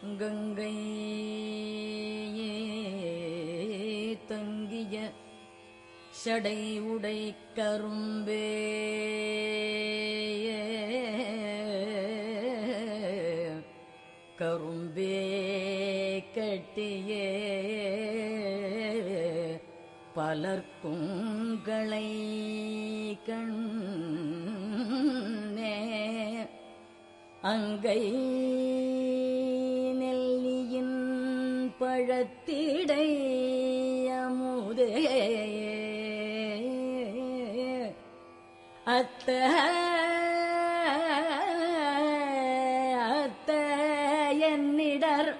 கங்கை தங்கிய சடை உடை கரும்பே கரும்பே கட்டியே பலர்க்குங்களை கண்ணே அங்கை நெல்லியின் பழத்திடை அமுதே அத்த அத்த என்னிடர்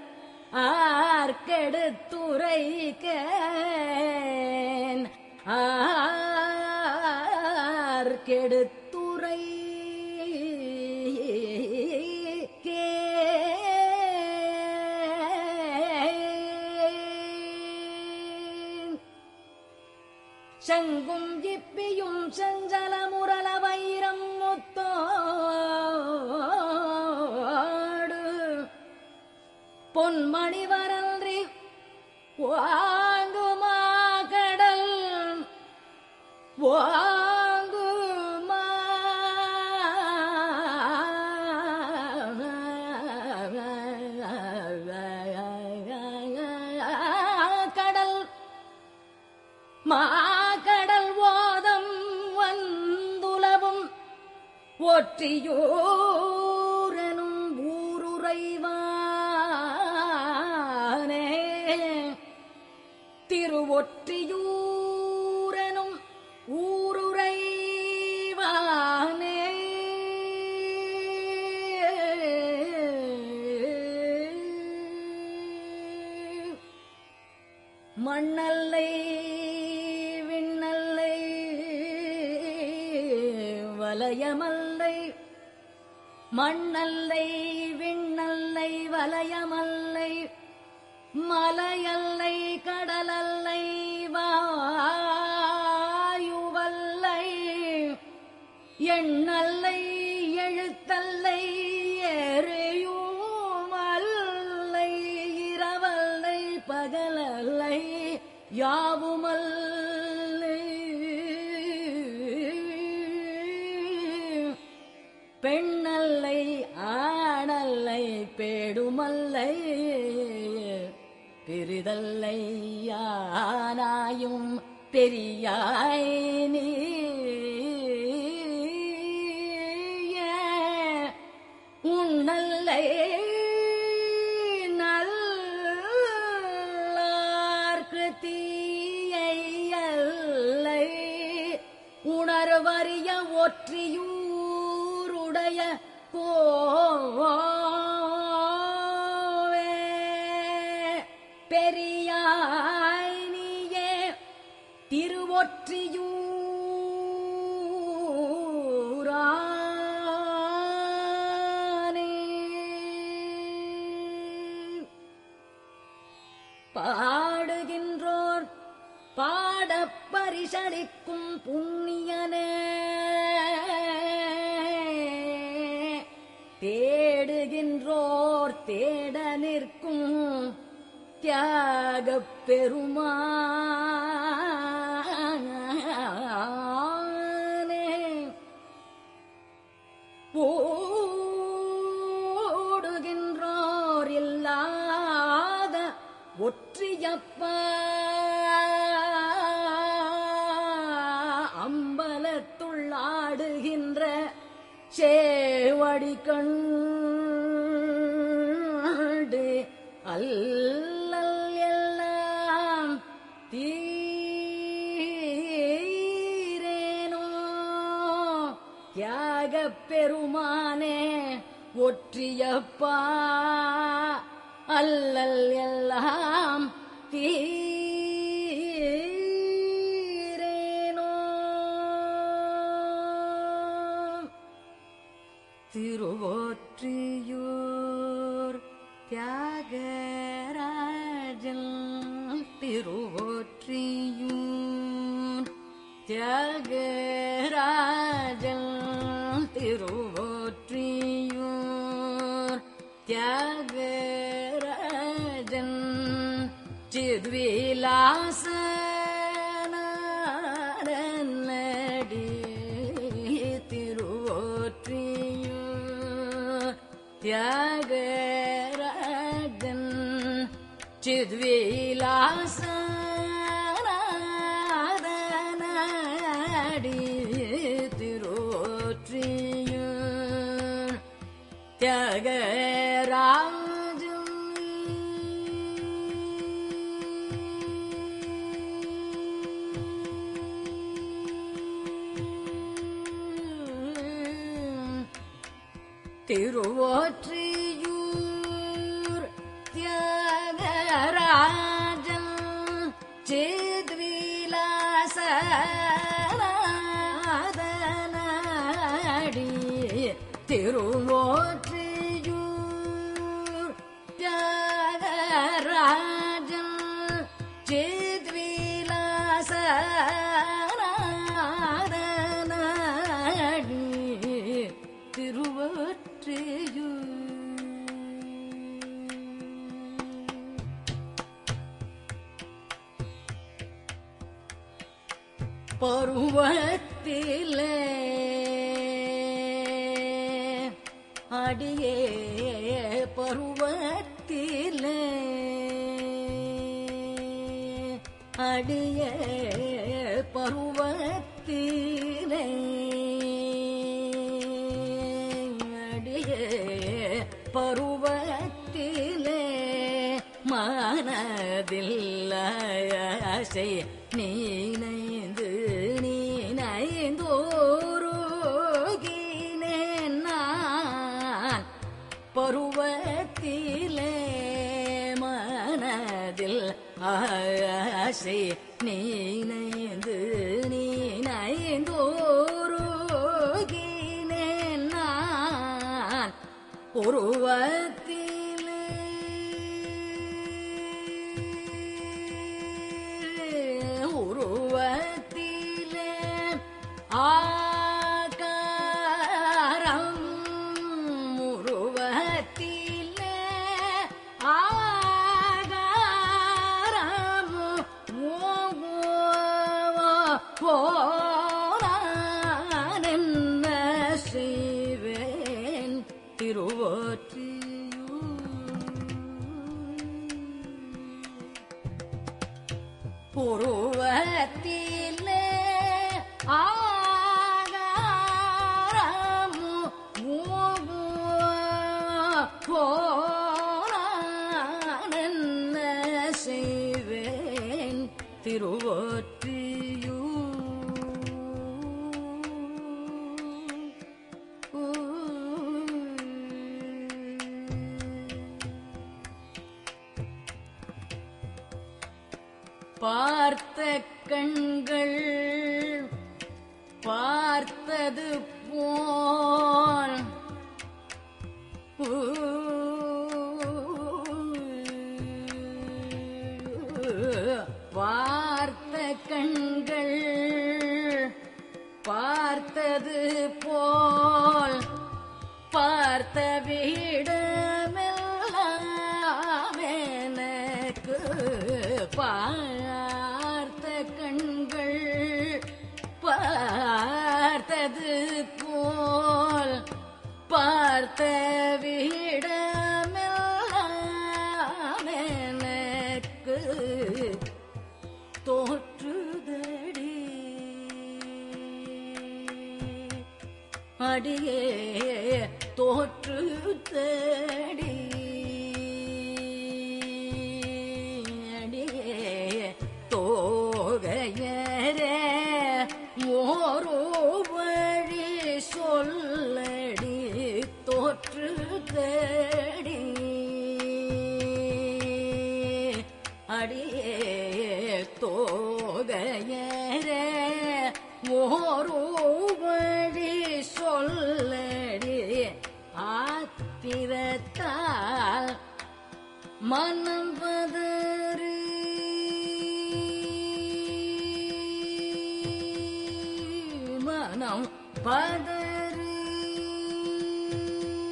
ஆர்க்கெடுத்துரைக்கேன் ஆர்க்கெடுத்துரை சங்கும் இப்பியும் செஞ்சல முரல வைரம் முத்தோடு பொன்மணி வரன்றி வாங்குமா கடல் வாங்குமா கடல் மாகடல் ஓதம் வந்துலவும் ஒற்றியூரனும் ஊருறைவானே திருவொற்றியூரனும் ஊருறைவானே மண்ணல்லை விண்ணல்லை வலயமல்லை மண்ணல்லை விண்ணல்லை வலயமல்லை மலையல்லை கடலல்லை வாயுவல்லை எண்ணல்லை எழுத்தல்லை எரியுமல்லை இரவல்லை பகலல்லை யாவுமல்லை பெண்ணல்லை ஆணல்லை பேடுமல்லை பிரிதல்லை யானாயும் பெரியாய் நீ உன்னல்லை நல்லார்க்கு தீயல்லை உணர்வறிய ஒற்றியூருடைய கோவே பெரியாய் நீயே திருவொற்றியூரானே பாடுகின்றோர் பாடப் பரிசளிக்கும் புண்ணியனே தேடுகின்றோர் தேட நிற்கும் தியாகப் பெருமானே ஓடுகின்றோர் இல்லாத ஒற்றியப்ப அம்பலத்துள்ளாடுகின்ற சேவடி கண்டு அல்லல் எல்லாம் தீரேனோ தியாகப் பெருமானே ஒற்றியப்பா அல்லல் எல்லாம் தீரேனோ திருவொற்றியூர் தியாகராஜன் திருவொற்றியூர் தியாகராஜன் திருவொற்றியூர் தியாகராஜன் சித்விலாசனடி திருவோற்றியும் தியாகராஜன் சித்விலாசனடி திருவோற்றியும் தியாகராஜம் திருவோற்றியூர் தியாகராஜன் சேத்விலாசனாடி திருவோற்றியூர் தியாகராஜன் சேத்விலாசனாடி திருவொற்றியூர் பருவத்திலே அடியே பருவத்திலே அடியே பருவத்திலே அடியே பருவத்திலே மனதில் ஆசை நீனைந்து நீனைந்தோருகினேன் நான் பருவத்திலே மனதில் ஆசை நீனைந்து நீனைந்தோருகினேன் நான் உருவத்திலே உருவத்திலே ஆகாரம் உருவத்திலே ஆகாரம் போனான் என்ன செய்வேன் திருவொற்றியூர் புருவத்திலே ஆகாரமு போனான் என்ன செய்வேன் திருவொற்றியூர் பார்த்த கண்கள் பார்த்தது போல் பார்த்த கண்கள் பார்த்தது போல் பார்த்த விடமெல்லாம் எனக்கு பார்த்த கண்கள் பார்த்தது போல் பார்த்த விடமெல்லாம் எனக்கு தோற்றுதடி அடியே தோற்று தேடி அடியே தோகையரே ஓரோ வழி சொல்லடி தோற்று தேடி அடியே தோகையரே ஓரோ வழி சொல்லடி ஆத்திரத்தால் மனம் பதறி மனம் பதறி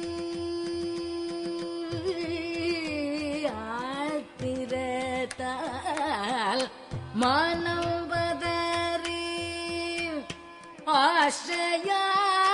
ஆத்திரத்தால் மனம் பதறி ஆசையா